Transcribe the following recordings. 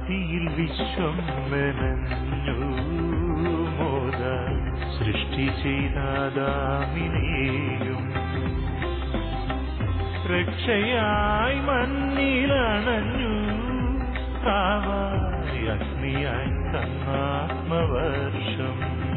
ഭക്തിയിൽ വിശ്വം മെനഞ്ഞു മോദ സൃഷ്ടി ചെയ്താദാമിനെയും രക്ഷയായി മണ്ണിലണഞ്ഞു കാവായി അഗ്നിയായി തന്നാത്മവർഷം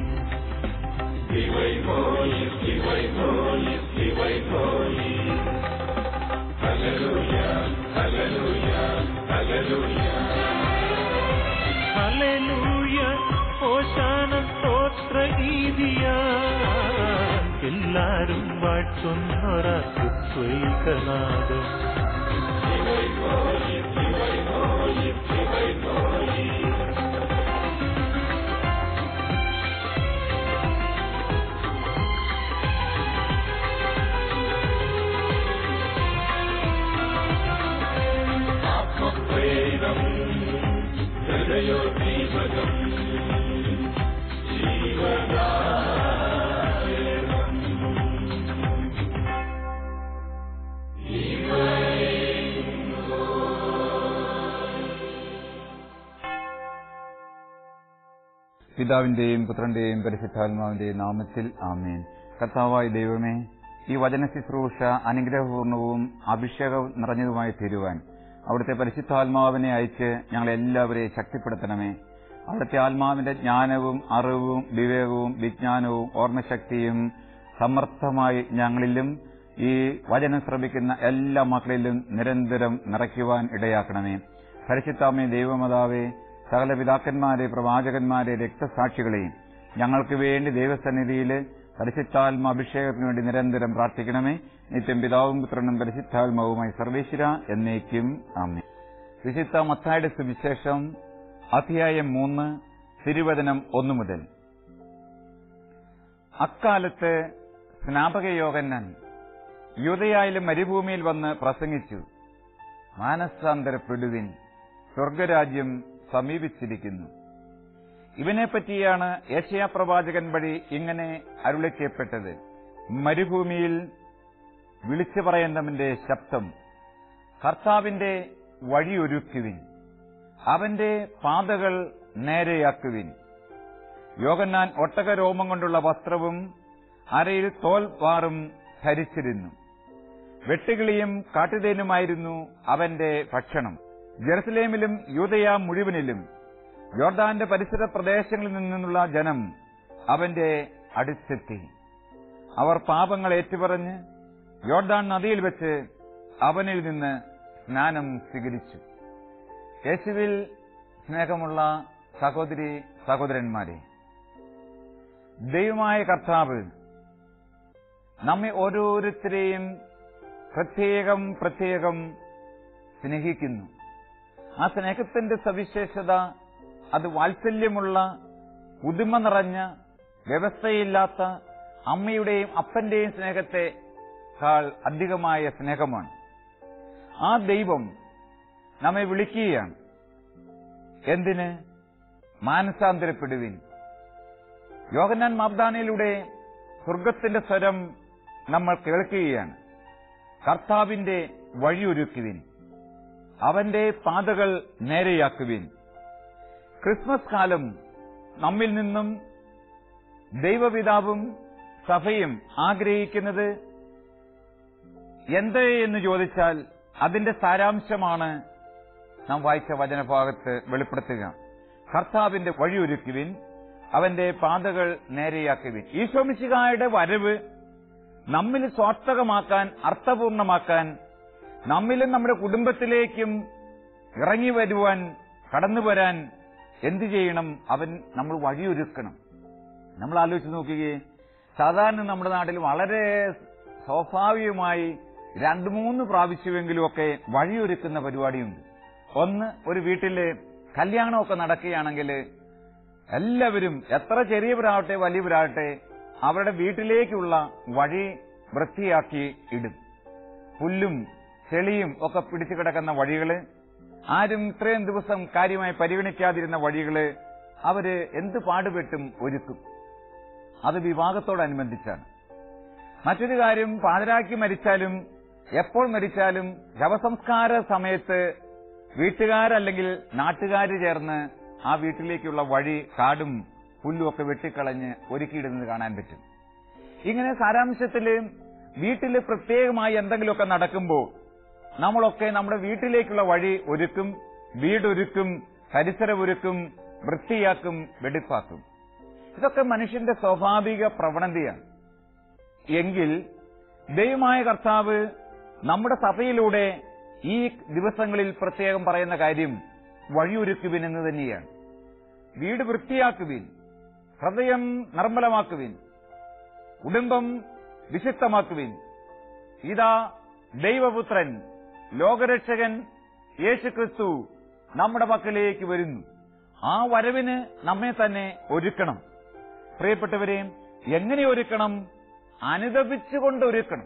ഹല്ലേലൂയ ഓശാന സ്തോത്ര ഗീതിയ എല്ലാരും വാഴ്ത്തുന്നൊരത്വൈകനാദം പിതാവിന്റെയും പുത്രന്റെയും പരിശുദ്ധാത്മാവിന്റെയും നാമത്തിൽ ആമേൻ കർത്താവായ ദൈവമേ ഈ വചന ശുശ്രൂഷ അനുഗ്രഹപൂർണവും അഭിഷേകം നിറഞ്ഞതുമായി തീരുവാൻ അവിടുത്തെ പരിശുദ്ധാത്മാവിനെ അയച്ച് ഞങ്ങളെല്ലാവരെയും ശക്തിപ്പെടുത്തണമേ അവിടുത്തെ ആത്മാവിന്റെ ജ്ഞാനവും അറിവും വിവേകവും വിജ്ഞാനവും ഓർമ്മശക്തിയും സമർത്ഥമായി ഞങ്ങളിലും ഈ വചനം ശ്രമിക്കുന്ന എല്ലാ മക്കളിലും നിരന്തരം നിറയ്ക്കുവാൻ ഇടയാക്കണമേ പരിശുദ്ധാമേ ദൈവമതാവേ സകല പിതാക്കന്മാരെ പ്രവാചകന്മാരെ രക്തസാക്ഷികളെയും ഞങ്ങൾക്ക് വേണ്ടി ദൈവസന്നിധിയിൽ പരിശുദ്ധാത്മ അഭിഷേകത്തിനു വേണ്ടി നിരന്തരം പ്രാർത്ഥിക്കണമേ നിത്യം പിതാവും പുത്രനും പരിശുദ്ധാത്മാവുമായി സർവേശ്വര എന്നേക്കും ആമേ വിശുദ്ധ മത്തായുടെ സുവിശേഷം അധ്യായം മൂന്ന് തിരുവചനം ഒന്നു മുതൽ അക്കാലത്ത് സ്നാപകയോഗന്നൻ യൂതയായാലും മരുഭൂമിയിൽ വന്ന് പ്രസംഗിച്ചു മാനസാന്തരപ്പെടുവിൻ സ്വർഗരാജ്യം സമീപിച്ചിരിക്കുന്നു ഇവനെപ്പറ്റിയാണ് ഏഷ്യാ പ്രവാചകൻ വഴി ഇങ്ങനെ അരുളിക്കപ്പെട്ടത് മരുഭൂമിയിൽ വിളിച്ചു പറയുന്നവന്റെ ശബ്ദം കർത്താവിന്റെ വഴിയൊരുക്കുവിൻ അവന്റെ പാതകൾ നേരെയാക്കുവിൻ യോഗന്നാൻ ഒട്ടകരോമം കൊണ്ടുള്ള വസ്ത്രവും അരയിൽ തോൽവാറും ധരിച്ചിരുന്നു വെട്ടുകിളിയും കാട്ടുതേനുമായിരുന്നു അവന്റെ ഭക്ഷണം ജെറുസലേമിലും യൂതയ മുഴുവനിലും യോർദാന്റെ പരിസര പ്രദേശങ്ങളിൽ നിന്നുള്ള ജനം അവന്റെ അടുത്തെത്തി അവർ പാപങ്ങൾ ഏറ്റുപറഞ്ഞ് യോർദാൻ നദിയിൽ വെച്ച് അവനിൽ നിന്ന് സ്നാനം സ്വീകരിച്ചു യേശുവിൽ സ്നേഹമുള്ള സഹോദരി സഹോദരന്മാരെ ദൈവമായ കർത്താവ് നമ്മെ ഓരോരുത്തരെയും പ്രത്യേകം പ്രത്യേകം സ്നേഹിക്കുന്നു ആ സ്നേഹത്തിന്റെ സവിശേഷത അത് വാത്സല്യമുള്ള പുതുമ നിറഞ്ഞ വ്യവസ്ഥയില്ലാത്ത അമ്മയുടെയും അപ്പന്റെയും സ്നേഹത്തെ കാൾ അധികമായ സ്നേഹമാണ് ആ ദൈവം നമ്മെ വിളിക്കുകയാണ് എന്തിന് മാനസാന്തരപ്പെടുവിൻ യോഗനാൻ മാബ്ദാനയിലൂടെ സ്വർഗത്തിന്റെ സ്വരം നമ്മൾ കേൾക്കുകയാണ് കർത്താവിന്റെ വഴിയൊരുക്കുവിൻ അവന്റെ പാതകൾ നേരെയാക്കുവിൻ ക്രിസ്മസ് കാലം നമ്മിൽ നിന്നും ദൈവപിതാവും സഭയും ആഗ്രഹിക്കുന്നത് എന്ത് എന്ന് ചോദിച്ചാൽ അതിന്റെ സാരാംശമാണ് നാം വായിച്ച വചനഭാഗത്ത് വെളിപ്പെടുത്തുക കർത്താവിന്റെ വഴിയൊരുക്കുവിൻ അവന്റെ പാതകൾ നേരെയാക്കുവിൻ ഈശോമിശികായുടെ വരവ് നമ്മിൽ സ്വാർത്ഥകമാക്കാൻ അർത്ഥപൂർണമാക്കാൻ നമ്മിലും നമ്മുടെ കുടുംബത്തിലേക്കും ഇറങ്ങി വരുവാൻ കടന്നു വരാൻ എന്തു ചെയ്യണം അവൻ നമ്മൾ വഴിയൊരുക്കണം നമ്മൾ ആലോചിച്ച് നോക്കുകയെ സാധാരണ നമ്മുടെ നാട്ടിൽ വളരെ സ്വാഭാവികമായി രണ്ടു മൂന്ന് പ്രാവശ്യമെങ്കിലും ഒക്കെ വഴിയൊരുക്കുന്ന പരിപാടിയുണ്ട് ഒന്ന് ഒരു വീട്ടില് കല്യാണമൊക്കെ നടക്കുകയാണെങ്കിൽ എല്ലാവരും എത്ര ചെറിയവരാവട്ടെ വലിയവരാകട്ടെ അവരുടെ വീട്ടിലേക്കുള്ള വഴി വൃത്തിയാക്കി ഇടും പുല്ലും ചെളിയും ഒക്കെ പിടിച്ചു കിടക്കുന്ന വഴികള് ആരും ഇത്രയും ദിവസം കാര്യമായി പരിഗണിക്കാതിരുന്ന വഴികള് അവര് എന്ത് പാടുപെട്ടും ഒരുക്കും അത് വിവാഹത്തോടനുബന്ധിച്ചാണ് മറ്റൊരു കാര്യം പാതിരാക്കി മരിച്ചാലും എപ്പോൾ മരിച്ചാലും ശവസംസ്കാര സമയത്ത് വീട്ടുകാരല്ലെങ്കിൽ നാട്ടുകാർ ചേർന്ന് ആ വീട്ടിലേക്കുള്ള വഴി കാടും പുല്ലും ഒക്കെ വെട്ടിക്കളഞ്ഞ് ഒരുക്കിയിടുന്നത് കാണാൻ പറ്റും ഇങ്ങനെ സാരാംശത്തില് വീട്ടിൽ പ്രത്യേകമായി എന്തെങ്കിലുമൊക്കെ നടക്കുമ്പോൾ നമ്മളൊക്കെ നമ്മുടെ വീട്ടിലേക്കുള്ള വഴി ഒരുക്കും വീടൊരുക്കും പരിസരമൊരുക്കും വൃത്തിയാക്കും വെടിപ്പാക്കും ഇതൊക്കെ മനുഷ്യന്റെ സ്വാഭാവിക പ്രവണതയാണ് എങ്കിൽ ദൈവമായ കർത്താവ് നമ്മുടെ സഭയിലൂടെ ഈ ദിവസങ്ങളിൽ പ്രത്യേകം പറയുന്ന കാര്യം വഴിയൊരുക്കുവിൻ എന്ന് തന്നെയാണ് വീട് വൃത്തിയാക്കുവിൻ ഹൃദയം നിർമ്മലമാക്കുവിൻ കുടുംബം വിശുദ്ധമാക്കുവിൻ ഇതാ ദൈവപുത്രൻ ലോകരക്ഷകൻ യേശുക്രിസ്തു നമ്മുടെ പക്കലേക്ക് വരുന്നു ആ വരവിന് നമ്മെ തന്നെ ഒരുക്കണം പ്രിയപ്പെട്ടവരെ എങ്ങനെ ഒരുക്കണം അനുദപിച്ചുകൊണ്ട് ഒരുക്കണം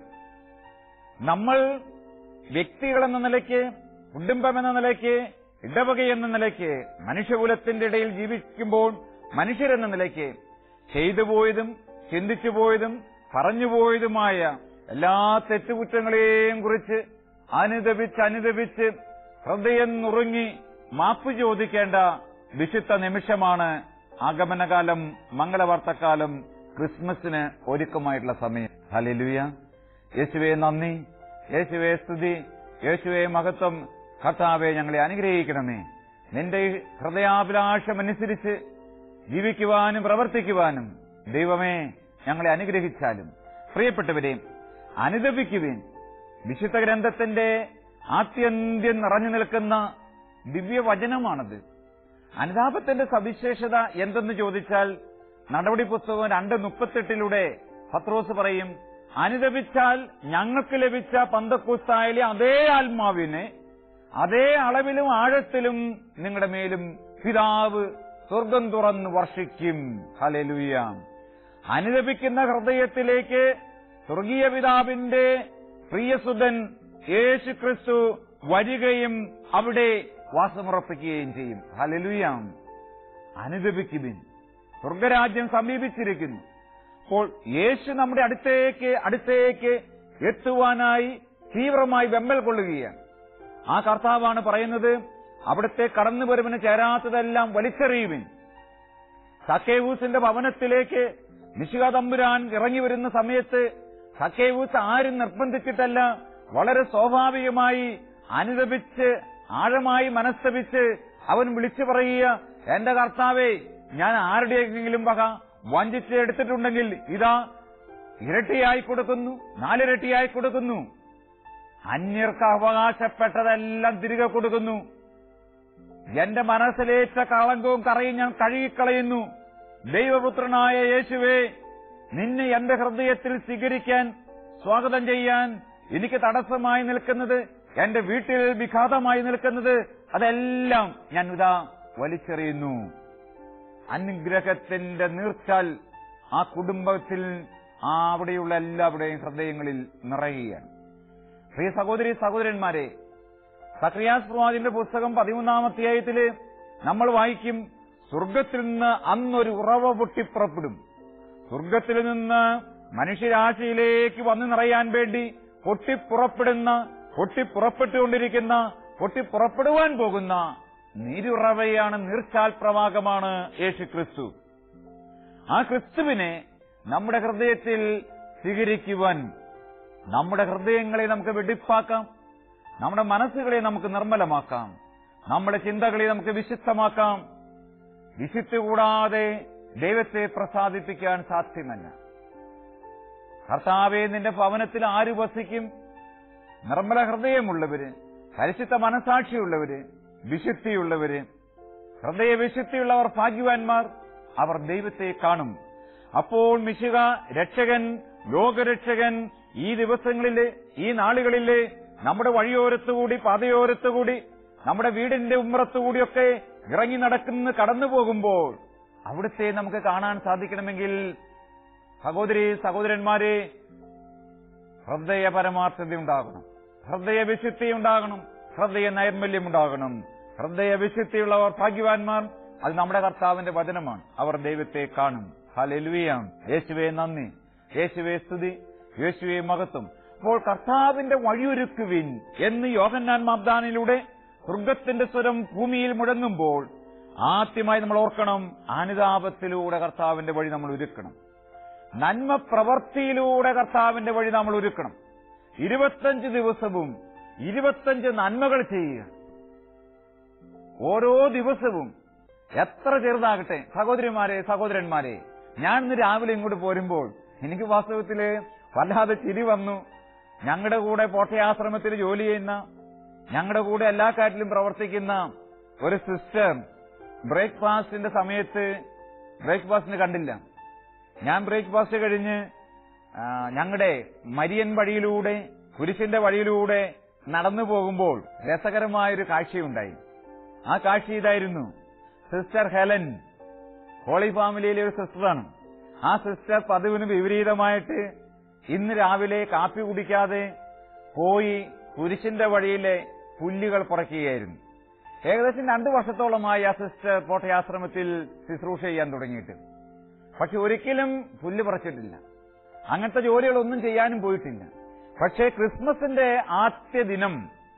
നമ്മൾ വ്യക്തികളെന്ന നിലയ്ക്ക് കുടുംബം എന്ന നിലയ്ക്ക് ഇടവക എന്ന നിലയ്ക്ക് മനുഷ്യകുലത്തിന്റെ ഇടയിൽ ജീവിക്കുമ്പോൾ മനുഷ്യരെന്ന നിലയ്ക്ക് ചെയ്തുപോയതും ചിന്തിച്ചുപോയതും പറഞ്ഞുപോയതുമായ എല്ലാ തെറ്റുകുറ്റങ്ങളെയും കുറിച്ച് അനുദപിച്ച് അനുദപിച്ച് ഹൃദയം നുറുങ്ങി മാപ്പ് ചോദിക്കേണ്ട വിശുദ്ധ നിമിഷമാണ് ആഗമനകാലം മംഗളവാർത്തക്കാലം ക്രിസ്മസിന് ഒരുക്കമായിട്ടുള്ള സമയം ഹലിലുയ യേശുവെ നന്ദി യേശുവെ സ്തുതി യേശുവെ മഹത്വം കർത്താവെ ഞങ്ങളെ അനുഗ്രഹിക്കണമേ നിന്റെ ഹൃദയാഭിലാഷമനുസരിച്ച് ജീവിക്കുവാനും പ്രവർത്തിക്കുവാനും ദൈവമേ ഞങ്ങളെ അനുഗ്രഹിച്ചാലും പ്രിയപ്പെട്ടവരെ അനുദപിക്കുവേൻ വിശുദ്ധ ഗ്രന്ഥത്തിന്റെ ആത്യന്ത്യം നിറഞ്ഞു നിൽക്കുന്ന ദിവ്യവചനമാണത് അനുതാപത്തിന്റെ സവിശേഷത എന്തെന്ന് ചോദിച്ചാൽ നടപടി പുസ്തകം രണ്ട് മുപ്പത്തെട്ടിലൂടെ പത്രോസ് പറയും അനുദപിച്ചാൽ ഞങ്ങൾക്ക് ലഭിച്ച പന്തക്കുസ്തായിലെ അതേ ആത്മാവിനെ അതേ അളവിലും ആഴത്തിലും നിങ്ങളുടെ മേലും പിതാവ് സ്വർഗം തുറന്ന് വർഷിക്കും ഹലലുയ അനുദപിക്കുന്ന ഹൃദയത്തിലേക്ക് സ്വർഗീയ പിതാവിന്റെ പ്രിയസുതൻ യേശു ക്രിസ്തു വരികയും അവിടെ വാസമുറപ്പിക്കുകയും ചെയ്യും ഹലലുയാം അനുദപിക്കുവിൻ സ്വർഗരാജ്യം സമീപിച്ചിരിക്കുന്നു അപ്പോൾ യേശു നമ്മുടെ അടുത്തേക്ക് അടുത്തേക്ക് എത്തുവാനായി തീവ്രമായി വെമ്പൽ കൊള്ളുകയാണ് ആ കർത്താവാണ് പറയുന്നത് അവിടുത്തെ കടന്നുവരവിന് ചേരാത്തതെല്ലാം വലിച്ചെറിയുവിൻ സക്കേവൂസിന്റെ ഭവനത്തിലേക്ക് നിശിക തമ്പുരാൻ ഇറങ്ങി വരുന്ന സമയത്ത് സക്കേവൂസ് ആരും നിർബന്ധിച്ചിട്ടല്ല വളരെ സ്വാഭാവികമായി അനുദപിച്ച് ആഴമായി മനസ്തപിച്ച് അവൻ വിളിച്ചു പറയുക എന്റെ കർത്താവേ ഞാൻ ആരുടെയെങ്കിലും വക വഞ്ചിച്ച് എടുത്തിട്ടുണ്ടെങ്കിൽ ഇതാ ഇരട്ടിയായി കൊടുക്കുന്നു നാലിരട്ടിയായി കൊടുക്കുന്നു അന്യർക്ക് അവകാശപ്പെട്ടതെല്ലാം തിരികെ കൊടുക്കുന്നു എന്റെ മനസ്സിലേറ്റ കളങ്കവും കറയും ഞാൻ കഴുകിക്കളയുന്നു ദൈവപുത്രനായ യേശുവേ നിന്നെ എന്റെ ഹൃദയത്തിൽ സ്വീകരിക്കാൻ സ്വാഗതം ചെയ്യാൻ എനിക്ക് തടസ്സമായി നിൽക്കുന്നത് എന്റെ വീട്ടിൽ വിഘാതമായി നിൽക്കുന്നത് അതെല്ലാം ഞാൻ ഇതാ വലിച്ചെറിയുന്നു അനുഗ്രഹത്തിന്റെ നീർച്ചാൽ ആ കുടുംബത്തിൽ ആ അവിടെയുള്ള എല്ലാവരുടെയും ഹൃദയങ്ങളിൽ നിറയുകയാണ് പ്രിയ സഹോദരി സഹോദരന്മാരെ സക്രിയാസ് പ്രവാചിന്റെ പുസ്തകം പതിമൂന്നാം അധ്യായത്തില് നമ്മൾ വായിക്കും സ്വർഗത്തിൽ നിന്ന് അന്നൊരു ഉറവ പൊട്ടിപ്പുറപ്പെടും സ്വർഗത്തിൽ നിന്ന് മനുഷ്യരാശിയിലേക്ക് വന്നു നിറയാൻ വേണ്ടി പൊട്ടിപ്പുറപ്പെടുന്ന പൊട്ടിപ്പുറപ്പെട്ടുകൊണ്ടിരിക്കുന്ന പൊട്ടിപ്പുറപ്പെടുവാൻ പോകുന്ന നീരുറവയാണ് നീർച്ചാൽ പ്രവാഹമാണ് യേശു ക്രിസ്തു ആ ക്രിസ്തുവിനെ നമ്മുടെ ഹൃദയത്തിൽ സ്വീകരിക്കുവാൻ നമ്മുടെ ഹൃദയങ്ങളെ നമുക്ക് വെടിപ്പാക്കാം നമ്മുടെ മനസ്സുകളെ നമുക്ക് നിർമ്മലമാക്കാം നമ്മുടെ ചിന്തകളെ നമുക്ക് വിശുദ്ധമാക്കാം വിശുദ്ധി കൂടാതെ ദൈവത്തെ പ്രസാദിപ്പിക്കാൻ സാധ്യമല്ല കർത്താവെ നിന്റെ ഭവനത്തിൽ ആര് വസിക്കും നിർമ്മല ഹൃദയമുള്ളവര് പരിശുദ്ധ മനസാക്ഷിയുള്ളവര് വിശുദ്ധിയുള്ളവര് ഹൃദയവിശുദ്ധിയുള്ളവർ ഭാഗ്യവാന്മാർ അവർ ദൈവത്തെ കാണും അപ്പോൾ മിശുക രക്ഷകൻ ലോകരക്ഷകൻ ഈ ദിവസങ്ങളിലെ ഈ നാളുകളിലെ നമ്മുടെ വഴിയോരത്തുകൂടി പാതയോരത്തുകൂടി നമ്മുടെ വീടിന്റെ ഉമ്മറത്തുകൂടിയൊക്കെ ഇറങ്ങി നടക്കുന്ന കടന്നു പോകുമ്പോൾ അവിടുത്തെ നമുക്ക് കാണാൻ സാധിക്കണമെങ്കിൽ സഹോദരി സഹോദരന്മാരെ ഹൃദയ പരമാർത്ഥത ഉണ്ടാകണം ഹൃദയ വിശുദ്ധി ഉണ്ടാകണം ഹൃദയ നൈർമല്യം ഉണ്ടാകണം ഹൃദയ വിശുദ്ധിയുള്ളവർ ഭാഗ്യവാന്മാർ അത് നമ്മുടെ കർത്താവിന്റെ വചനമാണ് അവർ ദൈവത്തെ കാണും ഹലെലുവിയാം യേശുവെ നന്ദി യേശുവെ സ്തുതി യേശുവെ മഹത്വം അപ്പോൾ കർത്താവിന്റെ വഴിയൊരുക്കുവിൻ എന്ന് യോഹന്നാൻ മാബ്ദാനിലൂടെ സ്വർഗത്തിന്റെ സ്വരം ഭൂമിയിൽ മുഴങ്ങുമ്പോൾ ആദ്യമായി നമ്മൾ ഓർക്കണം അനുതാപത്തിലൂടെ കർത്താവിന്റെ വഴി നമ്മൾ ഒരുക്കണം നന്മ പ്രവൃത്തിയിലൂടെ കർത്താവിന്റെ വഴി നമ്മൾ ഒരുക്കണം ഇരുപത്തഞ്ച് ദിവസവും ഇരുപത്തഞ്ച് നന്മകൾ ചെയ്യുക ഓരോ ദിവസവും എത്ര ചെറുതാകട്ടെ സഹോദരിമാരെ സഹോദരന്മാരെ ഞാൻ ഇന്ന് രാവിലെ ഇങ്ങോട്ട് പോരുമ്പോൾ എനിക്ക് വാസ്തവത്തില് വല്ലാതെ ചിരി വന്നു ഞങ്ങളുടെ കൂടെ പോട്ടയാശ്രമത്തിൽ ജോലി ചെയ്യുന്ന ഞങ്ങളുടെ കൂടെ എല്ലാ കാര്യത്തിലും പ്രവർത്തിക്കുന്ന ഒരു സിസ്റ്റർ ബ്രേക്ക്ഫാസ്റ്റിന്റെ സമയത്ത് ബ്രേക്ക്ഫാസ്റ്റിന് കണ്ടില്ല ഞാൻ ബ്രേക്ക്ഫാസ്റ്റ് കഴിഞ്ഞ് ആ, ഞങ്ങളുടെ മരിയൻ വഴിയിലൂടെ കുരിശിന്റെ വഴിയിലൂടെ നടന്നു പോകുമ്പോൾ രസകരമായൊരു കാഴ്ചയുണ്ടായി ആ കാഴ്ച ഇതായിരുന്നു സിസ്റ്റർ ഹെലൻ ഹോളി ഫാമിലിയിലെ ഒരു സിസ്റ്ററാണ് ആ സിസ്റ്റർ പതിവിന് വിപരീതമായിട്ട് ഇന്ന് രാവിലെ കാപ്പി കുടിക്കാതെ പോയി കുരിശിന്റെ വഴിയിലെ പുല്ലുകൾ പുറയ്ക്കുകയായിരുന്നു ഏകദേശം രണ്ടു വർഷത്തോളമായി ആ സിസ്റ്റർ കോട്ടയാശ്രമത്തിൽ ശുശ്രൂഷ ചെയ്യാൻ തുടങ്ങിയിട്ട് പക്ഷെ ഒരിക്കലും പുല്ല് പറിച്ചിട്ടില്ല അങ്ങനത്തെ ജോലികളൊന്നും ചെയ്യാനും പോയിട്ടില്ല പക്ഷേ ക്രിസ്മസിന്റെ ആദ്യ ദിനം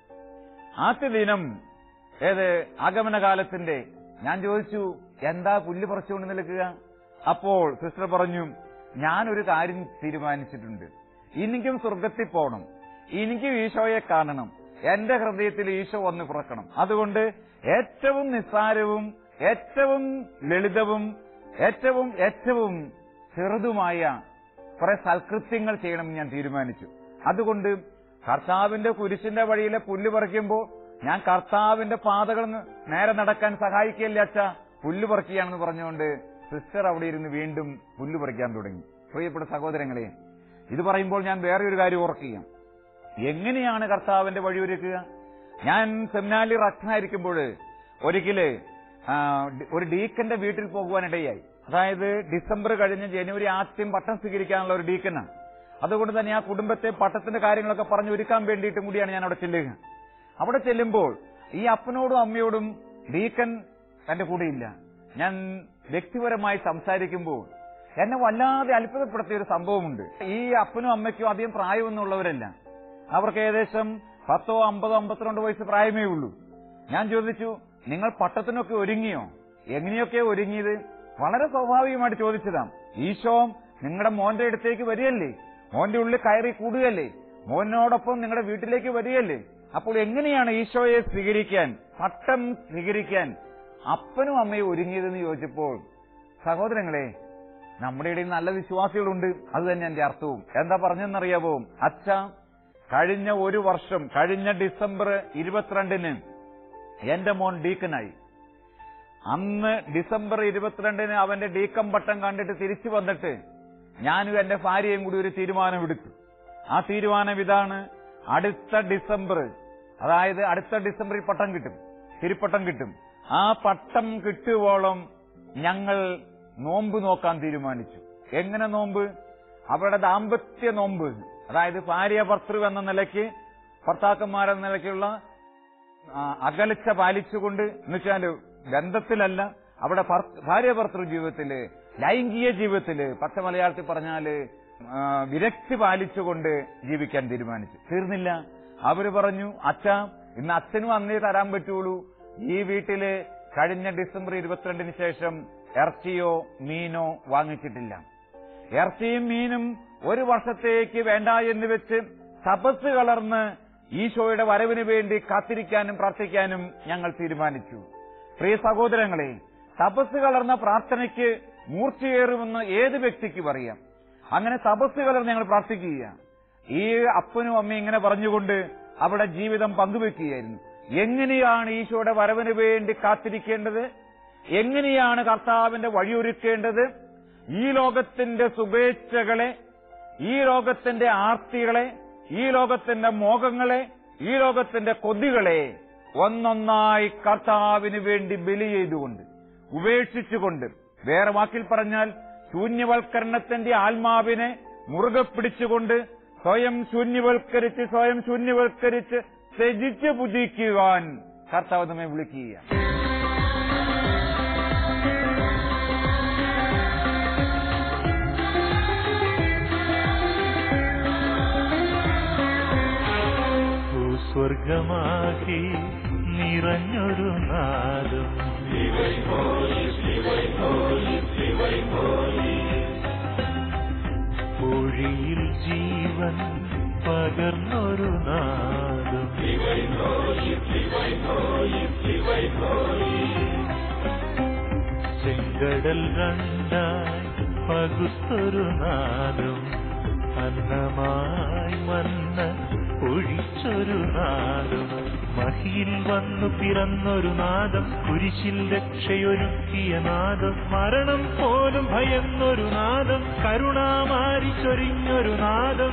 ആദ്യ ദിനം ഏത് ആഗമനകാലത്തിന്റെ ഞാൻ ചോദിച്ചു എന്താ പുല്ല് പറിച്ചുകൊണ്ട് നിൽക്കുക അപ്പോൾ സിസ്റ്റർ പറഞ്ഞു ഞാനൊരു കാര്യം തീരുമാനിച്ചിട്ടുണ്ട് എനിക്കും സ്വർഗത്തിൽ പോകണം എനിക്കും ഈശോയെ കാണണം എന്റെ ഹൃദയത്തിൽ ഈശോ വന്ന് പിറക്കണം അതുകൊണ്ട് ഏറ്റവും നിസ്സാരവും ഏറ്റവും ലളിതവും ഏറ്റവും ഏറ്റവും ചെറുതുമായ കുറെ സൽകൃത്യങ്ങൾ ചെയ്യണമെന്ന് ഞാൻ തീരുമാനിച്ചു അതുകൊണ്ട് കർത്താവിന്റെ കുരിശിന്റെ വഴിയിലെ പുല്ല് പറിക്കുമ്പോൾ ഞാൻ കർത്താവിന്റെ പാതകൾ നേരെ നടക്കാൻ സഹായിക്കില്ല അച്ഛ പുല്ല് പറിക്കുകയാണെന്ന് പറഞ്ഞുകൊണ്ട് സിസ്റ്റർ അവിടെ ഇരുന്ന് വീണ്ടും പുല്ല് പറിക്കാൻ തുടങ്ങി പ്രിയപ്പെട്ട സഹോദരങ്ങളെ ഇത് പറയുമ്പോൾ ഞാൻ വേറെ ഒരു കാര്യം ഓർക്കുക എങ്ങനെയാണ് കർത്താവിന്റെ വഴിയൊരുക്കുക ഞാൻ സെമിനാലി റക്നായിരിക്കുമ്പോൾ ഒരിക്കല് ആ, ഡി- ഒരു ഡീക്കന്റെ വീട്ടിൽ പോകുവാനിടയായി അതായത് ഡിസംബർ കഴിഞ്ഞ് ജനുവരി ആദ്യം പട്ടം സ്വീകരിക്കാനുള്ള ഒരു ഡീക്കനാണ് അതുകൊണ്ട് തന്നെ ആ കുടുംബത്തെ പട്ടത്തിന്റെ കാര്യങ്ങളൊക്കെ പറഞ്ഞു ഒരുക്കാൻ വേണ്ടിയിട്ടും കൂടിയാണ് ഞാൻ അവിടെ ചെല്ലുക അവിടെ ചെല്ലുമ്പോൾ ഈ അപ്പനോടും അമ്മയോടും ഡീക്കൻ എന്റെ കൂടെയില്ല ഞാൻ വ്യക്തിപരമായി സംസാരിക്കുമ്പോൾ എന്നെ വല്ലാതെ അത്ഭുതപ്പെടുത്തിയ ഒരു സംഭവമുണ്ട് ഈ അപ്പനും അമ്മയ്ക്കും അധികം പ്രായമൊന്നുമുള്ളവരല്ല അവർക്ക് ഏകദേശം പത്തോ അമ്പതോ അമ്പത്തിരണ്ട് വയസ്സ് പ്രായമേ ഉള്ളൂ ഞാൻ ചോദിച്ചു നിങ്ങൾ പട്ടത്തിനൊക്കെ ഒരുങ്ങിയോ എങ്ങനെയൊക്കെ ഒരുങ്ങിയത് വളരെ സ്വാഭാവികമായിട്ട് ചോദിച്ചതാണ് ഈശോ നിങ്ങളുടെ മോന്റെ അടുത്തേക്ക് വരികയല്ലേ മോന്റെ ഉള്ളിൽ കയറി കൂടുകയല്ലേ മോനോടൊപ്പം നിങ്ങളുടെ വീട്ടിലേക്ക് വരികയല്ലേ അപ്പോൾ എങ്ങനെയാണ് ഈശോയെ സ്വീകരിക്കാൻ പട്ടം സ്വീകരിക്കാൻ അപ്പനും അമ്മയും ഒരുങ്ങിയതെന്ന് ചോദിച്ചപ്പോൾ സഹോദരങ്ങളെ നമ്മുടെ ഇടയിൽ നല്ല വിശ്വാസികളുണ്ട് അത് തന്നെ എന്റെ അർത്ഥവും എന്താ പറഞ്ഞെന്നറിയാവോ അച്ഛ കഴിഞ്ഞ ഒരു വർഷം കഴിഞ്ഞ ഡിസംബർ ഇരുപത്തിരണ്ടിന് എന്റെ മോൻ ഡീക്കനായി അന്ന് ഡിസംബർ ഇരുപത്തിരണ്ടിന് അവന്റെ ഡീക്കം പട്ടം കണ്ടിട്ട് തിരിച്ചു വന്നിട്ട് ഞാനും എന്റെ ഭാര്യയും കൂടി ഒരു തീരുമാനമെടുത്തു ആ തീരുമാനം ഇതാണ് അടുത്ത ഡിസംബർ അതായത് അടുത്ത ഡിസംബറിൽ പട്ടം കിട്ടും തിരുപ്പട്ടം കിട്ടും ആ പട്ടം കിട്ടുവോളം ഞങ്ങൾ നോമ്പ് നോക്കാൻ തീരുമാനിച്ചു എങ്ങനെ നോമ്പ് അവരുടെ ദാമ്പത്യ നോമ്പ് അതായത് ഭാര്യ ഭർത്തൃ എന്ന നിലയ്ക്ക് ഭർത്താക്കന്മാരെന്ന നിലയ്ക്കുള്ള ആ, അകലച്ച പാലിച്ചുകൊണ്ട് എന്നുവെച്ചാല് ബന്ധത്തിലല്ല അവിടെ ഭർ- ഭാര്യ ഭർത്തൃ ജീവിതത്തില് ലൈംഗിക ജീവിതത്തില് പച്ച മലയാളത്തിൽ പറഞ്ഞാല് ആ, വിരക്തി പാലിച്ചുകൊണ്ട് ജീവിക്കാൻ തീരുമാനിച്ചു തീർന്നില്ല അവര് പറഞ്ഞു അച്ഛ ഇന്ന് അച്ഛനും അന്നേ തരാൻ പറ്റുള്ളൂ ഈ വീട്ടില് കഴിഞ്ഞ ഡിസംബർ ഇരുപത്തിരണ്ടിന് ശേഷം ഇറച്ചിയോ മീനോ വാങ്ങിച്ചിട്ടില്ല ഇറച്ചിയും മീനും ഒരു വർഷത്തേക്ക് വേണ്ട എന്ന് വെച്ച് തപസ് കളർന്ന് ഈശോയുടെ വരവിന് വേണ്ടി കാത്തിരിക്കാനും പ്രാർത്ഥിക്കാനും ഞങ്ങൾ തീരുമാനിച്ചു പ്രിയ സഹോദരങ്ങളെ തപസ് കളർന്ന പ്രാർത്ഥനയ്ക്ക് മൂർച്ചയേറുമെന്ന് ഏത് വ്യക്തിക്കും അറിയാം അങ്ങനെ തപസ് കലർന്ന് ഞങ്ങൾ പ്രാർത്ഥിക്കുക ഈ അപ്പനും അമ്മയും ഇങ്ങനെ പറഞ്ഞുകൊണ്ട് അവിടെ ജീവിതം പങ്കുവെക്കുകയായിരുന്നു എങ്ങനെയാണ് ഈശോയുടെ വരവിന് വേണ്ടി കാത്തിരിക്കേണ്ടത് എങ്ങനെയാണ് കർത്താവിന്റെ വഴിയൊരുക്കേണ്ടത് ഈ ലോകത്തിന്റെ സുപേച്ഛകളെ ഈ ലോകത്തിന്റെ ആർത്തികളെ ഈ ലോകത്തിന്റെ മോഹങ്ങളെ ഈ ലോകത്തിന്റെ കൊതികളെ ഒന്നൊന്നായി കർത്താവിന് വേണ്ടി ബലി ചെയ്തുകൊണ്ട് ഉപേക്ഷിച്ചുകൊണ്ട് വേറെ വാക്കിൽ പറഞ്ഞാൽ ശൂന്യവൽക്കരണത്തിന്റെ ആത്മാവിനെ മുറുകെ പിടിച്ചുകൊണ്ട് സ്വയം ശൂന്യവൽക്കരിച്ച് സ്വയം ശൂന്യവൽക്കരിച്ച് ത്യജിച്ച് പുതിക്കുവാൻ കർത്താവ് നമ്മെ വിളിക്കുക ഭൂസ്വർഗമാക്കി നിറഞ്ഞൊരു നാദം മൊഴിയിൽ ജീവൻ പകർന്നൊരു നാദം ചെങ്കടൽ രണ്ടായി പകുത്തൊരു നാദം അന്നമായി മന്ന ഒഴിച്ചൊരു നാദം മഹിയിൽ വന്നു പിറന്നൊരു നാദം കുരിശിൽ രക്ഷയൊരുക്കിയ നാദം മരണം പോലും ഭയന്നൊരു നാദം കരുണാമാരി ചൊരിഞ്ഞൊരു നാദം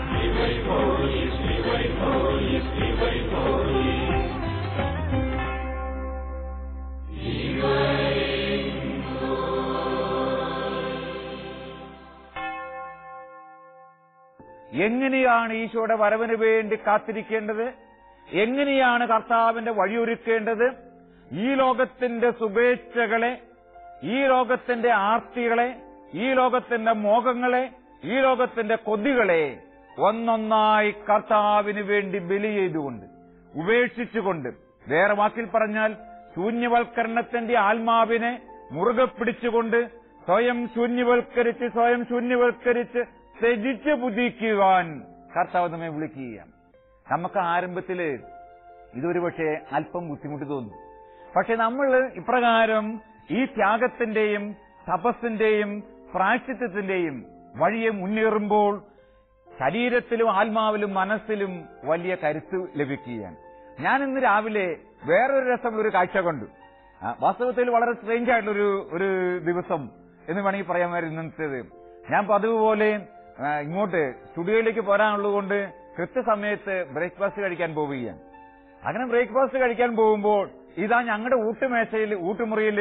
എങ്ങനെയാണ് ഈശോയുടെ വരവിന് വേണ്ടി കാത്തിരിക്കേണ്ടത് എങ്ങനെയാണ് കർത്താവിന്റെ വഴിയൊരുക്കേണ്ടത് ഈ ലോകത്തിന്റെ സുപേച്ഛകളെ ഈ ലോകത്തിന്റെ ആർത്തികളെ ഈ ലോകത്തിന്റെ മോഹങ്ങളെ ഈ ലോകത്തിന്റെ കൊതികളെ ഒന്നൊന്നായി കർത്താവിന് വേണ്ടി ബലി ചെയ്തുകൊണ്ട് ഉപേക്ഷിച്ചുകൊണ്ട് വേറെ വാക്കിൽ പറഞ്ഞാൽ ശൂന്യവൽക്കരണത്തിന്റെ ആത്മാവിനെ മുറുകെ പിടിച്ചുകൊണ്ട് സ്വയം ശൂന്യവൽക്കരിച്ച് സ്വയം ശൂന്യവൽക്കരിച്ച് ത്യജിച്ച് പുതിക്കുവാൻ കർത്താവ് നമ്മെ വിളിക്കുകയാണ് നമുക്ക് ആരംഭത്തില് ഇതൊരു പക്ഷേ അല്പം ബുദ്ധിമുട്ട് തോന്നും പക്ഷെ നമ്മൾ ഇപ്രകാരം ഈ ത്യാഗത്തിന്റെയും തപസ്സിന്റെയും പ്രായശ്ചിത്തത്തിന്റെയും വഴിയെ മുന്നേറുമ്പോൾ ശരീരത്തിലും ആത്മാവിലും മനസ്സിലും വലിയ കരുത്ത് ലഭിക്കുകയാണ് ഞാൻ ഇന്ന് രാവിലെ വേറൊരു രസമുള്ള ഒരു കാഴ്ച കണ്ടു ആ, വാസ്തവത്തിൽ വളരെ സ്ട്രേഞ്ച് ആയിട്ടുള്ളൊരു ഒരു ദിവസം എന്ന് വേണമെങ്കിൽ പറയാമായിരുന്നു ഇന്നത്തേത് ഞാൻ പതിവ് പോലെ ആ, ഇങ്ങോട്ട് സ്റ്റുഡിയോയിലേക്ക് പോരാനുള്ളതുകൊണ്ട് കൃത്യസമയത്ത് ബ്രേക്ക്ഫാസ്റ്റ് കഴിക്കാൻ പോവുകയാണ് അങ്ങനെ ബ്രേക്ക്ഫാസ്റ്റ് കഴിക്കാൻ പോകുമ്പോൾ ഇതാ ഞങ്ങളുടെ ഊട്ടുമേശയിൽ ഊട്ടുമുറിയിൽ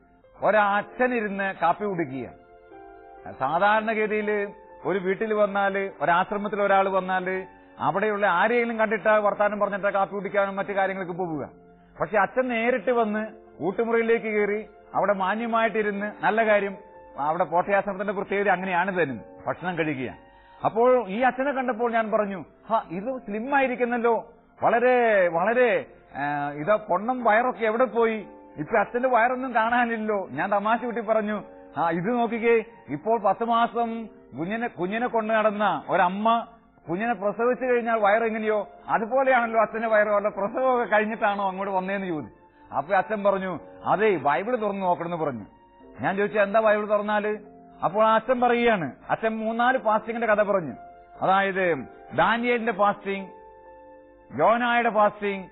ഒരച്ഛനിരുന്ന് കാപ്പി കുടിക്കുകയാണ് സാധാരണഗതിയിൽ ഒരു വീട്ടിൽ വന്നാല് ഒരാശ്രമത്തിൽ ഒരാൾ വന്നാല് അവിടെയുള്ള ആരെങ്കിലും കണ്ടിട്ട് വർത്താനം പറഞ്ഞിട്ട് കാപ്പി കുടിക്കാനും മറ്റു കാര്യങ്ങൾക്ക് പോവുക പക്ഷെ അച്ഛൻ നേരിട്ട് വന്ന് ഊട്ടുമുറിയിലേക്ക് കയറി അവിടെ മാന്യമായിട്ടിരുന്ന് നല്ല കാര്യം അവിടെ പോട്ടയാശ്രമത്തിന്റെ പ്രത്യേകത അങ്ങനെയാണ് തരും ഭക്ഷണം കഴിക്കുക അപ്പോൾ ഈ അച്ഛനെ കണ്ടപ്പോൾ ഞാൻ പറഞ്ഞു ഹാ ഇത് സ്ലിം ആയിരിക്കുന്നല്ലോ വളരെ വളരെ ആ, ഇത് പൊണ്ണം വയറൊക്കെ എവിടെ പോയി ഇപ്പൊ അച്ഛന്റെ വയറൊന്നും കാണാനില്ലോ ഞാൻ തമാശ കൂട്ടി പറഞ്ഞു ആ ഇത് നോക്കിക്കേ ഇപ്പോൾ പത്ത് മാസം കുഞ്ഞിനെ കുഞ്ഞിനെ കൊണ്ടു നടന്ന ഒരമ്മ കുഞ്ഞിനെ പ്രസവിച്ചു കഴിഞ്ഞാൽ വയറെങ്ങനെയോ അതുപോലെയാണല്ലോ അച്ഛന്റെ വയറ് വല്ല പ്രസവമൊക്കെ കഴിഞ്ഞിട്ടാണോ അങ്ങോട്ട് വന്നേന്ന് ചോദിച്ചു അപ്പൊ അച്ഛൻ പറഞ്ഞു അതെ ബൈബിള് തുറന്നു നോക്കണമെന്ന് പറഞ്ഞു ഞാൻ ചോദിച്ചു എന്താ ബൈബിൾ തുറന്നാല് അപ്പോൾ ആ അച്ഛൻ പറയുകയാണ് അച്ഛൻ മൂന്നാല് ഫാസ്റ്റിങ്ങിന്റെ കഥ പറഞ്ഞു അതായത് ദാനിയലിന്റെ ഫാസ്റ്റിംഗ് യോനായുടെ ഫാസ്റ്റിംഗ്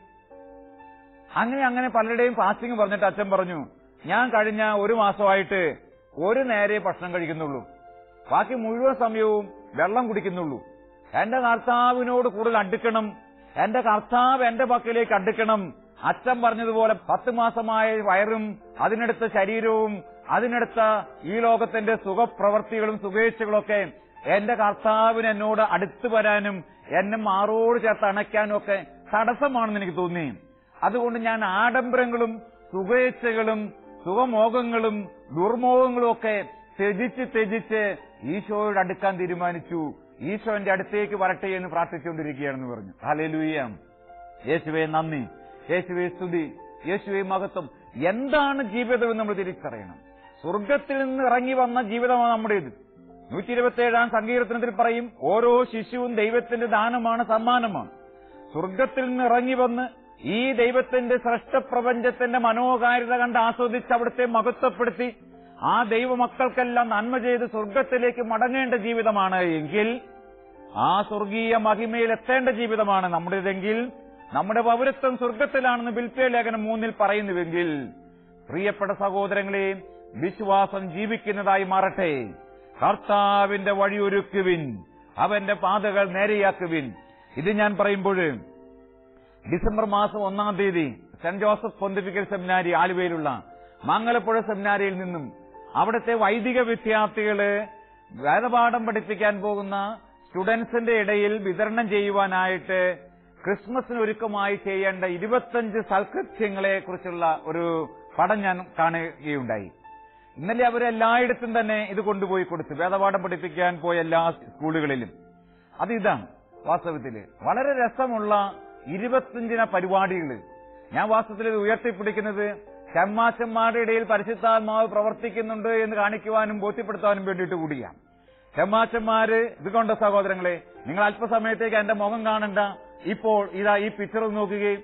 അങ്ങനെ അങ്ങനെ പലരുടെയും ഫാസ്റ്റിംഗ് പറഞ്ഞിട്ട് അച്ഛൻ പറഞ്ഞു ഞാൻ കഴിഞ്ഞ ഒരു മാസമായിട്ട് ഒരു നേരെ ഭക്ഷണം കഴിക്കുന്നുള്ളൂ ബാക്കി മുഴുവൻ സമയവും വെള്ളം കുടിക്കുന്നുള്ളൂ എന്റെ കർത്താവിനോട് കൂടുതൽ അടുക്കണം എന്റെ കർത്താവ് എന്റെ പക്കലേക്ക് അടുക്കണം അച്ഛൻ പറഞ്ഞതുപോലെ പത്ത് മാസമായ വയറും അതിനടുത്ത ശരീരവും അതിനടുത്ത ഈ ലോകത്തിന്റെ സുഖപ്രവർത്തികളും സുഖേച്ഛകളൊക്കെ എന്റെ കർത്താവിന് എന്നോട് അടുത്തു വരാനും എന്നെ മാറോട് ചേർത്ത് അണയ്ക്കാനും ഒക്കെ തടസ്സമാണെന്ന് എനിക്ക് തോന്നി അതുകൊണ്ട് ഞാൻ ആഡംബരങ്ങളും സുഖേച്ഛകളും സുഖമോഹങ്ങളും ദുർമോഹങ്ങളും ഒക്കെ ത്യജിച്ച് ത്യജിച്ച് ഈശോയോട് അടുക്കാൻ തീരുമാനിച്ചു ഈശോ എന്റെ അടുത്തേക്ക് വരട്ടെ എന്ന് പ്രാർത്ഥിച്ചുകൊണ്ടിരിക്കുകയാണെന്ന് പറഞ്ഞു ഹലേലൂയ യേശുവെ നന്ദി യേശുവെ സ്തുതി യേശുവെ മഹത്വം എന്താണ് ജീവിതം നമ്മൾ തിരിച്ചറിയണം സ്വർഗത്തിൽ നിന്ന് ഇറങ്ങി വന്ന ജീവിതമാണ് നമ്മുടേത് നൂറ്റി ഇരുപത്തിയേഴാം സങ്കീർത്തനത്തിൽ പറയും ഓരോ ശിശുവും ദൈവത്തിന്റെ ദാനമാണ് സമ്മാനമാണ് സ്വർഗത്തിൽ നിന്ന് ഇറങ്ങി വന്ന് ഈ ദൈവത്തിന്റെ സൃഷ്ടപ്രപഞ്ചത്തിന്റെ മനോഹാരിത കണ്ട് ആസ്വദിച്ച് അവിടുത്തെ മഹത്വപ്പെടുത്തി ആ ദൈവമക്കൾക്കെല്ലാം നന്മ ചെയ്ത് സ്വർഗത്തിലേക്ക് മടങ്ങേണ്ട ജീവിതമാണ് എങ്കിൽ ആ സ്വർഗീയ മഹിമയിൽ എത്തേണ്ട ജീവിതമാണ് നമ്മുടേതെങ്കിൽ നമ്മുടെ പൗരത്വം സ്വർഗത്തിലാണെന്ന് ബിൽപ്പേ ലേഖനം മൂന്നിൽ പറയുന്നുവെങ്കിൽ പ്രിയപ്പെട്ട സഹോദരങ്ങളെ വിശ്വാസം ജീവിക്കുന്നതായി മാറട്ടെ കർത്താവിന്റെ വഴിയൊരുക്കുവിൻ അവന്റെ പാതകൾ നേരെയാക്കുവിൻ ഇത് ഞാൻ പറയുമ്പോൾ ഡിസംബർ മാസം ഒന്നാം തീയതി സെന്റ് ജോസഫ് പൊന്തിഫിക്കൽ സെമിനാരി ആലുവയിലുള്ള മാങ്ങലപ്പുഴ സെമിനാരിയിൽ നിന്നും അവിടുത്തെ വൈദിക വിദ്യാർത്ഥികള് വേദപാഠം പഠിപ്പിക്കാൻ പോകുന്ന സ്റ്റുഡൻസിന്റെ ഇടയിൽ വിതരണം ചെയ്യുവാനായിട്ട് ക്രിസ്മസിന് ഒരുക്കമായി ചെയ്യേണ്ട ഇരുപത്തഞ്ച് സൽകൃത്യങ്ങളെ കുറിച്ചുള്ള ഒരു പടം ഞാൻ കാണുകയുണ്ടായി ഇന്നലെ അവരെല്ലായിടത്തും തന്നെ ഇത് കൊണ്ടുപോയി കൊടുത്തു വേദപാഠം പഠിപ്പിക്കാൻ പോയ എല്ലാ സ്കൂളുകളിലും അത് ഇതാണ് വാസ്തവത്തില് വളരെ രസമുള്ള ഇരുപത്തിയഞ്ചിന പരിപാടികൾ ഞാൻ വാസ്തവത്തിൽ ഇത് ഉയർത്തിപ്പിടിക്കുന്നത് ഷമ്മാശന്മാരുടെ ഇടയിൽ പരിശുദ്ധാത്മാവ് പ്രവർത്തിക്കുന്നുണ്ട് എന്ന് കാണിക്കുവാനും ബോധ്യപ്പെടുത്താനും വേണ്ടിയിട്ട് കൂടിയാണ് ഷമ്മാശന്മാര് ഇതുകൊണ്ട് സഹോദരങ്ങളെ നിങ്ങൾ അല്പസമയത്തേക്ക് എന്റെ മുഖം കാണണ്ട ഇപ്പോൾ ഇതാ ഈ പിക്ചർ നോക്കുകയും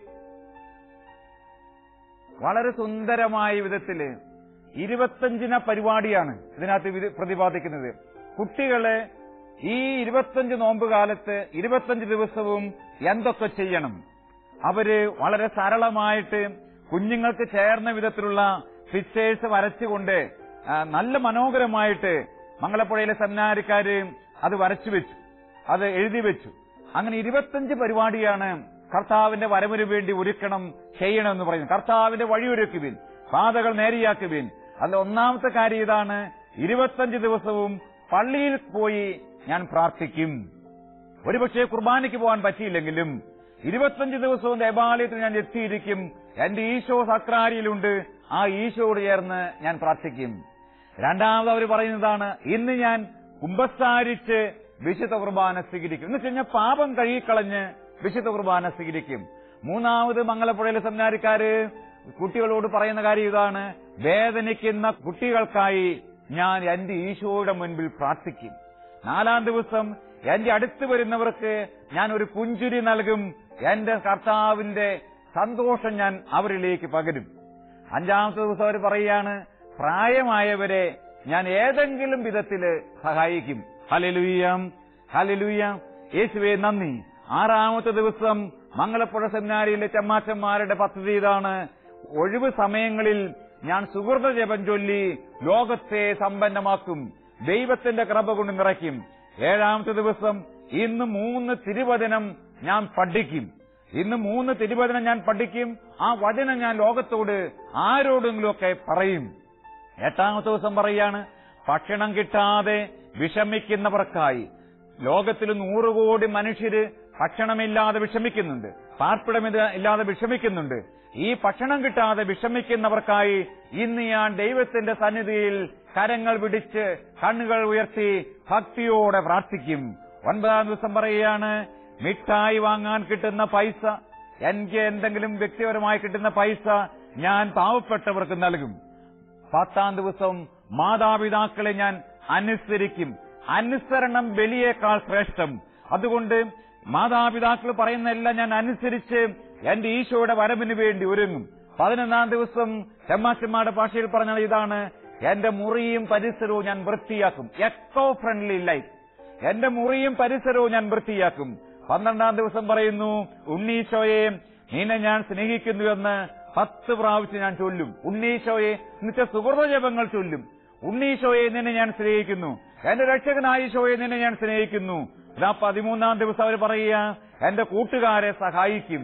വളരെ സുന്ദരമായ വിധത്തില് ഇരുപത്തഞ്ചിന പരിപാടിയാണ് ഇതിനകത്ത് ഇത് പ്രതിപാദിക്കുന്നത് കുട്ടികളെ ഈ ഇരുപത്തഞ്ച് നോമ്പ് കാലത്ത് ഇരുപത്തഞ്ച് ദിവസവും എന്തൊക്കെ ചെയ്യണം അവര് വളരെ സരളമായിട്ട് കുഞ്ഞുങ്ങൾക്ക് ചേർന്ന വിധത്തിലുള്ള പിക്ചേഴ്സ് വരച്ചുകൊണ്ട് ആ, നല്ല മനോഹരമായിട്ട് മംഗളപ്പുഴയിലെ സെമിനാരിക്കാര് അത് വരച്ചു വെച്ചു അത് എഴുതി വെച്ചു അങ്ങനെ ഇരുപത്തഞ്ച് പരിപാടിയാണ് കർത്താവിന്റെ വരവിന് വേണ്ടി ഒരുക്കണം ചെയ്യണം എന്ന് പറയുന്നത് കർത്താവിന്റെ വഴിയൊരുക്കുവിൻ പാതകൾ നേരെയാക്കുവിൻ അതിൽ ഒന്നാമത്തെ കാര്യം ഇതാണ് ഇരുപത്തഞ്ച് ദിവസവും പള്ളിയിൽ പോയി ഞാൻ പ്രാർത്ഥിക്കും ഒരുപക്ഷെ കുർബാനയ്ക്ക് പോകാൻ പറ്റിയില്ലെങ്കിലും ഇരുപത്തഞ്ച് ദിവസവും ദേവാലയത്തിൽ ഞാൻ എത്തിയിരിക്കും എന്റെ ഈശോ സക്രാരിയിലുണ്ട് ആ ഈശോയോട് ചേർന്ന് ഞാൻ പ്രാർത്ഥിക്കും രണ്ടാമത് അവർ പറയുന്നതാണ് ഇന്ന് ഞാൻ കുമ്പസാരിച്ച് വിശുദ്ധ കുർബാന സ്വീകരിക്കും എന്ന് വെച്ച് കഴിഞ്ഞാൽ പാപം കഴുകിക്കളഞ്ഞ് വിശുദ്ധ കുർബാന സ്വീകരിക്കും മൂന്നാമത് മംഗലപ്പുഴയിലെ സെമിനാരിക്കാര് കുട്ടികളോട് പറയുന്ന കാര്യം ഇതാണ് വേദനിക്കുന്ന കുട്ടികൾക്കായി ഞാൻ എന്റെ ഈശോയുടെ മുൻപിൽ പ്രാർത്ഥിക്കും നാലാം ദിവസം എന്റെ അടുത്ത് വരുന്നവർക്ക് ഞാൻ ഒരു പുഞ്ചിരി നൽകും എന്റെ കർത്താവിന്റെ സന്തോഷം ഞാൻ അവരിലേക്ക് പകരും അഞ്ചാമത്തെ ദിവസം അവർ പറയുകയാണ് പ്രായമായവരെ ഞാൻ ഏതെങ്കിലും വിധത്തില് സഹായിക്കും ഹലലുയ്യം ഹലലുയ്യം യേശുവെ നന്ദി ആറാമത്തെ ദിവസം മംഗളപ്പുഴ സെമിനാരിയിലെ ചമ്മാച്ചന്മാരുടെ പദ്ധതി ഇതാണ് ഒഴിവ് സമയങ്ങളിൽ ഞാൻ സുഹൃത ജപം ചൊല്ലി ലോകത്തെ സമ്പന്നമാക്കും ദൈവത്തിന്റെ കൃപ കൊണ്ട് നിറയ്ക്കും ഏഴാമത്തെ ദിവസം ഇന്ന് മൂന്ന് തിരുവചനം ഞാൻ പഠിക്കും ഇന്ന് മൂന്ന് തിരുവചനം ഞാൻ പഠിക്കും ആ വചനം ഞാൻ ലോകത്തോട് ആരോടെങ്കിലുമൊക്കെ പറയും എട്ടാമത്തെ ദിവസം പറയാണ് ഭക്ഷണം കിട്ടാതെ വിഷമിക്കുന്നവർക്കായി ലോകത്തിൽ നൂറുകോടി മനുഷ്യര് ഭക്ഷണമില്ലാതെ വിഷമിക്കുന്നുണ്ട് പാർപ്പിടമിത് ഇല്ലാതെ വിഷമിക്കുന്നുണ്ട് ഈ ഭക്ഷണം കിട്ടാതെ വിഷമിക്കുന്നവർക്കായി ഇന്ന് ഞാൻ ദൈവത്തിന്റെ സന്നിധിയിൽ കരങ്ങൾ പിടിച്ച് കണ്ണുകൾ ഉയർത്തി ഭക്തിയോടെ പ്രാർത്ഥിക്കും ഒൻപതാം ദിവസം പറയുകയാണ് മിഠായി വാങ്ങാൻ കിട്ടുന്ന പൈസ എനിക്ക് എന്തെങ്കിലും വ്യക്തിപരമായി കിട്ടുന്ന പൈസ ഞാൻ പാവപ്പെട്ടവർക്ക് നൽകും പത്താം ദിവസം മാതാപിതാക്കളെ ഞാൻ അനുസരിക്കും അനുസരണം ബലിയേക്കാൾ ശ്രേഷ്ഠം അതുകൊണ്ട് മാതാപിതാക്കൾ പറയുന്ന എല്ലാം ഞാൻ അനുസരിച്ച് എന്റെ ഈശോയുടെ വരവിന് വേണ്ടി ഒരുങ്ങും പതിനൊന്നാം ദിവസം ചെമ്മാച്ചന്മാരുടെ ഭാഷയിൽ പറഞ്ഞത് ഇതാണ് എന്റെ മുറിയും പരിസരവും ഞാൻ വൃത്തിയാക്കും എക്കോ ഫ്രണ്ട്ലി ലൈഫ് എന്റെ മുറിയും പരിസരവും ഞാൻ വൃത്തിയാക്കും പന്ത്രണ്ടാം ദിവസം പറയുന്നു ഉണ്ണീശോയെ നിന്നെ ഞാൻ സ്നേഹിക്കുന്നുവെന്ന് പത്ത് പ്രാവശ്യം ഞാൻ ചൊല്ലും ഉണ്ണീശോയെ നിത്യ സുഹൃത ജപങ്ങൾ ചൊല്ലും ഉണ്ണീശോയെ നിന്നെ ഞാൻ സ്നേഹിക്കുന്നു എന്റെ രക്ഷകനായ ഈശോയെ നിന്നെ ഞാൻ സ്നേഹിക്കുന്നു ഇതാ പതിമൂന്നാം ദിവസം അവർ പറയുക എന്റെ കൂട്ടുകാരെ സഹായിക്കും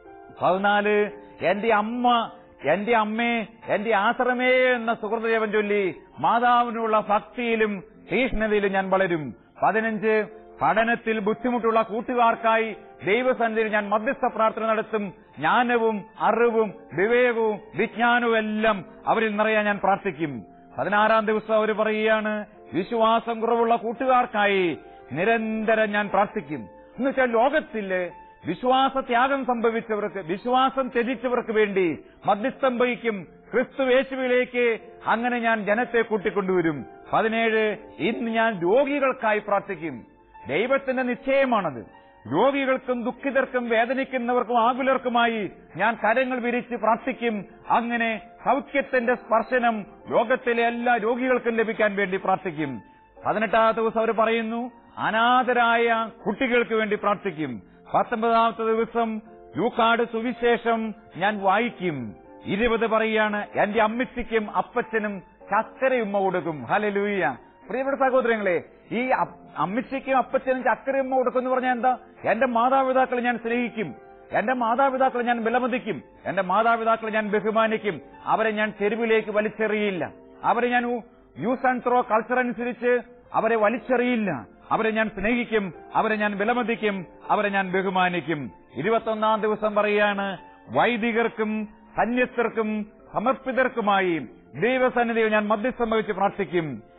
പതിനാല് എന്റെ അമ്മ എന്റെ അമ്മേ എന്റെ ആശ്രമേ എന്ന സുഹൃതദേവൻ ചൊല്ലി മാതാവിനുള്ള ഭക്തിയിലും തീഷ്ണതയിലും ഞാൻ വളരും പതിനഞ്ച് പഠനത്തിൽ ബുദ്ധിമുട്ടുള്ള കൂട്ടുകാർക്കായി ദൈവസന്നിധിയിൽ ഞാൻ മധ്യസ്ഥ പ്രാർത്ഥന നടത്തും ജ്ഞാനവും അറിവും വിവേകവും വിജ്ഞാനവും എല്ലാം അവരിൽ നിറയാൻ ഞാൻ പ്രാർത്ഥിക്കും പതിനാറാം ദിവസം അവർ പറയുകയാണ് വിശ്വാസം കുറവുള്ള കൂട്ടുകാർക്കായി നിരന്തരം ഞാൻ പ്രാർത്ഥിക്കും എന്നുവെച്ചാൽ ലോകത്തില് വിശ്വാസത്യാഗം സംഭവിച്ചവർക്ക് വിശ്വാസം ത്യജിച്ചവർക്ക് വേണ്ടി മധ്യസ്ഥം വഹിക്കും ക്രിസ്തു യേശുവിലേക്ക് അങ്ങനെ ഞാൻ ജനത്തെ കൂട്ടിക്കൊണ്ടുവരും പതിനേഴ് ഇന്ന് ഞാൻ രോഗികൾക്കായി പ്രാർത്ഥിക്കും ദൈവത്തിന്റെ നിശ്ചയമാണത് രോഗികൾക്കും ദുഃഖിതർക്കും വേദനിക്കുന്നവർക്കും ആകുലർക്കുമായി ഞാൻ കരങ്ങൾ വിരിച്ച് പ്രാർത്ഥിക്കും അങ്ങനെ സൗഖ്യത്തിന്റെ സ്പർശനം ലോകത്തിലെ എല്ലാ രോഗികൾക്കും ലഭിക്കാൻ വേണ്ടി പ്രാർത്ഥിക്കും പതിനെട്ടാമത്തെ ദിവസം അവർ പറയുന്നു അനാഥരായ കുട്ടികൾക്ക് വേണ്ടി പ്രാർത്ഥിക്കും പത്തൊമ്പതാമത്തെ ദിവസം ലൂക്കാട് സുവിശേഷം ഞാൻ വായിക്കും ഇരുപത് പറയാണ് എന്റെ അമ്മച്ചിക്കും അപ്പച്ചനും ചക്കരയുമ്മ കൊടുക്കും ഹലലൂയ പ്രിയപ്പെട്ട സഹോദരങ്ങളെ ഈ അ- അമ്മച്ചിക്കും അപ്പച്ചനും ചക്കരയുമ്മ കൊടുക്കും എന്ന് പറഞ്ഞാൽ എന്താ എന്റെ മാതാപിതാക്കളെ ഞാൻ സ്നേഹിക്കും എന്റെ മാതാപിതാക്കളെ ഞാൻ വിലമതിക്കും എന്റെ മാതാപിതാക്കളെ ഞാൻ ബഹുമാനിക്കും അവരെ ഞാൻ തെരുവിലേക്ക് വലിച്ചെറിയില്ല അവരെ ഞാൻ യൂസ് ആൻഡ് ത്രോ കൾച്ചർ അനുസരിച്ച് അവരെ വലിച്ചെറിയില്ല അവരെ ഞാൻ സ്നേഹിക്കും അവരെ ഞാൻ വിലമതിക്കും അവരെ ഞാൻ ബഹുമാനിക്കും ഇരുപത്തൊന്നാം ദിവസം പറയാണ് വൈദികർക്കും സന്യസ്തർക്കും സമർപ്പിതർക്കുമായി ദൈവസന്നിധിയിൽ ഞാൻ മധ്യസ്ഥം വഹിച്ച് പ്രാർത്ഥിക്കും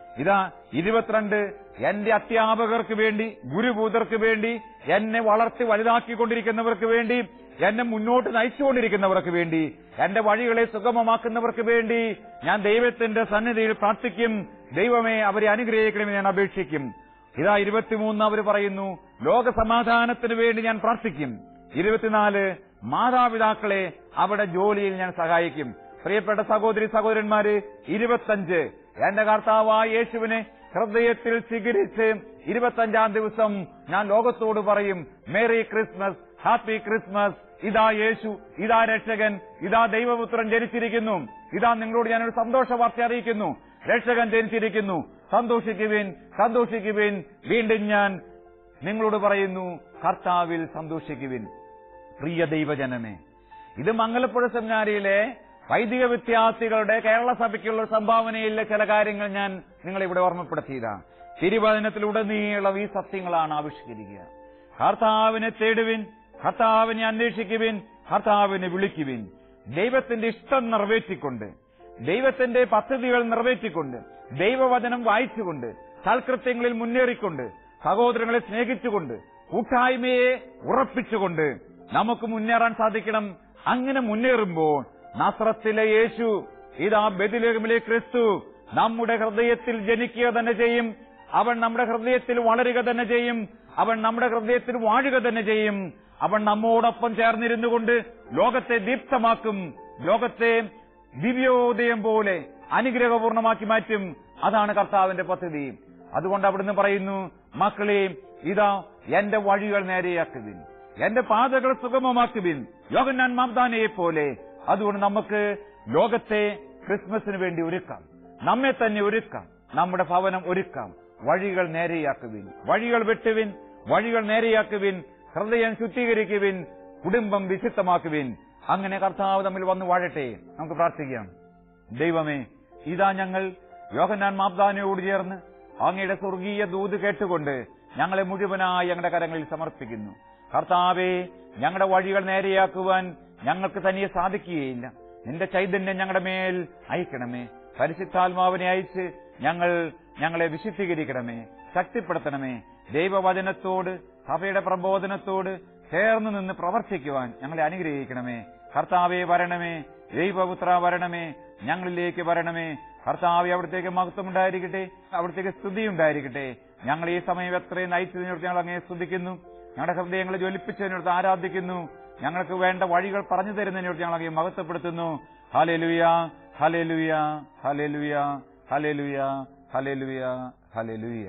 ഇതാ ഇരുപത്തിരണ്ട് എന്റെ അധ്യാപകർക്ക് വേണ്ടി ഗുരുഭൂതർക്ക് വേണ്ടി എന്നെ വളർത്തി വലുതാക്കിക്കൊണ്ടിരിക്കുന്നവർക്ക് വേണ്ടി എന്നെ മുന്നോട്ട് നയിച്ചുകൊണ്ടിരിക്കുന്നവർക്ക് വേണ്ടി എന്റെ വഴികളെ സുഗമമാക്കുന്നവർക്ക് വേണ്ടി ഞാൻ ദൈവത്തിന്റെ സന്നിധിയിൽ പ്രാർത്ഥിക്കും ദൈവമേ അവരെ അനുഗ്രഹിക്കണമെന്ന് ഞാൻ അപേക്ഷിക്കും ഇതാ ഇരുപത്തിമൂന്ന് അവർ പറയുന്നു ലോക സമാധാനത്തിന് വേണ്ടി ഞാൻ പ്രാർത്ഥിക്കും ഇരുപത്തിനാല് മാതാപിതാക്കളെ അവിടെ ജോലിയിൽ ഞാൻ സഹായിക്കും പ്രിയപ്പെട്ട സഹോദരി സഹോദരന്മാര് ഇരുപത്തഞ്ച് എന്റെ കർത്താവായ യേശുവിനെ ഹൃദയത്തിൽ സ്വീകരിച്ച് ഇരുപത്തഞ്ചാം ദിവസം ഞാൻ ലോകത്തോട് പറയും മേരി ക്രിസ്മസ് ഹാപ്പി ക്രിസ്മസ് ഇതാ യേശു ഇതാ രക്ഷകൻ ഇതാ ദൈവപുത്രൻ ജനിച്ചിരിക്കുന്നു ഇതാ നിങ്ങളോട് ഞാനൊരു സന്തോഷ വാർത്ത അറിയിക്കുന്നു രക്ഷകൻ ജനിച്ചിരിക്കുന്നു സന്തോഷിക്കുവിൻ സന്തോഷിക്കുവിൻ വീണ്ടും ഞാൻ നിങ്ങളോട് പറയുന്നു കർത്താവിൽ സന്തോഷിക്കുവിൻ പ്രിയ ദൈവജനമേ ഇത് മംഗലപ്പുഴ സെമിനാരിയിലെ വൈദിക വിദ്യാർത്ഥികളുടെ കേരള സഭയ്ക്കുള്ള സംഭാവനയിലെ ചില കാര്യങ്ങൾ ഞാൻ നിങ്ങളെ ഇവിടെ ഓർമ്മപ്പെടുത്തിയതാണ് തിരുവചനത്തിലുടനീളം ഈ സത്യങ്ങളാണ് ആവിഷ്കരിക്കുക കർത്താവിനെ തേടുവിൻ കർത്താവിനെ അന്വേഷിക്കുവിൻ കർത്താവിനെ വിളിക്കുവിൻ ദൈവത്തിന്റെ ഇഷ്ടം നിറവേറ്റിക്കൊണ്ട് ദൈവത്തിന്റെ പദ്ധതികൾ നിറവേറ്റിക്കൊണ്ട് ദൈവവചനം വായിച്ചുകൊണ്ട് സൽകൃത്യങ്ങളിൽ മുന്നേറിക്കൊണ്ട് സഹോദരങ്ങളെ സ്നേഹിച്ചുകൊണ്ട് കൂട്ടായ്മയെ ഉറപ്പിച്ചുകൊണ്ട് നമുക്ക് മുന്നേറാൻ സാധിക്കണം അങ്ങനെ മുന്നേറുമ്പോൾ നസ്രത്തിലെ യേശു ഇതാ ബദിലകമിലെ ക്രിസ്തു നമ്മുടെ ഹൃദയത്തിൽ ജനിക്കുക തന്നെ ചെയ്യും അവൻ നമ്മുടെ ഹൃദയത്തിൽ വളരുക തന്നെ ചെയ്യും അവൻ നമ്മുടെ ഹൃദയത്തിൽ വാഴുക തന്നെ ചെയ്യും അവൻ നമ്മോടൊപ്പം ചേർന്നിരുന്നു കൊണ്ട് ലോകത്തെ ദീപ്തമാക്കും ലോകത്തെ ദിവ്യോദയം പോലെ അനുഗ്രഹപൂർണമാക്കി മാറ്റും അതാണ് കർത്താവിന്റെ പദ്ധതി അതുകൊണ്ട് അവിടുന്ന് പറയുന്നു മക്കളെ ഇതാ എന്റെ വഴികൾ നേരെയാക്കുവിൻ എന്റെ പാതകൾ സുഗമമാക്കുവിൻ യോഗന്നാൻ മാംദാനയെ പോലെ അതുകൊണ്ട് നമുക്ക് ലോകത്തെ ക്രിസ്മസിന് വേണ്ടി ഒരുക്കാം നമ്മെ തന്നെ ഒരുക്കാം നമ്മുടെ ഭവനം ഒരുക്കാം വഴികൾ നേരെയാക്കുവിൻ വഴികൾ വെട്ടുവിൻ വഴികൾ നേരെയാക്കുവിൻ ഹൃദയം ശുദ്ധീകരിക്കുവിൻ കുടുംബം വിശുദ്ധമാക്കുവിൻ അങ്ങനെ കർത്താവ് തമ്മിൽ വന്നു വാഴട്ടെ നമുക്ക് പ്രാർത്ഥിക്കാം ദൈവമേ ഇതാ ഞങ്ങൾ യോഹന്നാൻ മാബ്ദാനയോട് ചേർന്ന് അങ്ങയുടെ സ്വർഗീയ ദൂത് കേട്ടുകൊണ്ട് ഞങ്ങളെ മുഴുവനായി ഞങ്ങളുടെ കരങ്ങളിൽ സമർപ്പിക്കുന്നു കർത്താവെ ഞങ്ങളുടെ വഴികൾ നേരെയാക്കുവാൻ ഞങ്ങൾക്ക് തനിയെ സാധിക്കുകയില്ല നിന്റെ ചൈതന്യം ഞങ്ങളുടെ മേൽ അയക്കണമേ പരിശുദ്ധാത്മാവിനെ അയച്ച് ഞങ്ങൾ ഞങ്ങളെ വിശുദ്ധീകരിക്കണമേ ശക്തിപ്പെടുത്തണമേ ദൈവവചനത്തോട് സഭയുടെ പ്രബോധനത്തോട് ചേർന്ന് നിന്ന് പ്രവർത്തിക്കുവാൻ ഞങ്ങളെ അനുഗ്രഹിക്കണമേ കർത്താവെ വരണമേ ദൈവപുത്ര വരണമേ ഞങ്ങളിലേക്ക് വരണമേ കർത്താവെ അവിടത്തേക്ക് മഹത്വം ഉണ്ടായിരിക്കട്ടെ അവിടത്തേക്ക് സ്തുതി ഉണ്ടായിരിക്കട്ടെ ഞങ്ങൾ ഈ സമയം എത്രയും നയിച്ചതിനോട് ഞങ്ങൾ അങ്ങനെ സ്തുതിക്കുന്നു ഞങ്ങളുടെ ഹൃദയങ്ങളെ ജ്വലിപ്പിച്ചതിനോട് ആരാധിക്കുന്നു ഞങ്ങൾക്ക് വേണ്ട വഴികൾ പറഞ്ഞു തരുന്നതിനോട് ഞങ്ങൾ അങ്ങനെ മഹത്വപ്പെടുത്തുന്നു ഹലെലുയ ഹലെലുയ ഹലെലുയ ഹലെലുയ ഹലെലുയ ഹലെലുയ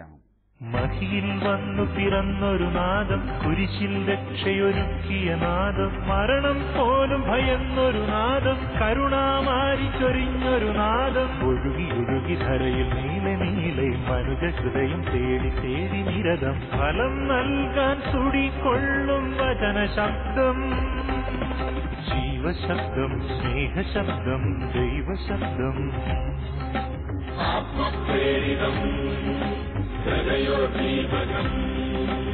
മഹിയിൽ വന്നു പിറന്നൊരു നാദം കുരിശിൽ രക്ഷയൊരുക്കിയ നാദം മരണം പോലും ഭയന്നൊരു നാദം കരുണാമാരി ചൊരിഞ്ഞൊരു നാദം ഒഴുകി ഒഴുകി ധരയിൽ നീല നീലെ മനുജ ഹൃദയം തേടി തേടി നിരതം ഫലം നൽകാൻ സുടികൊള്ളും വചന ശബ്ദം ജീവശബ്ദം സ്നേഹശബ്ദം ദൈവശബ്ദം ആത്മപ്രേരിതം ഹൃദയോദ്ദീപകം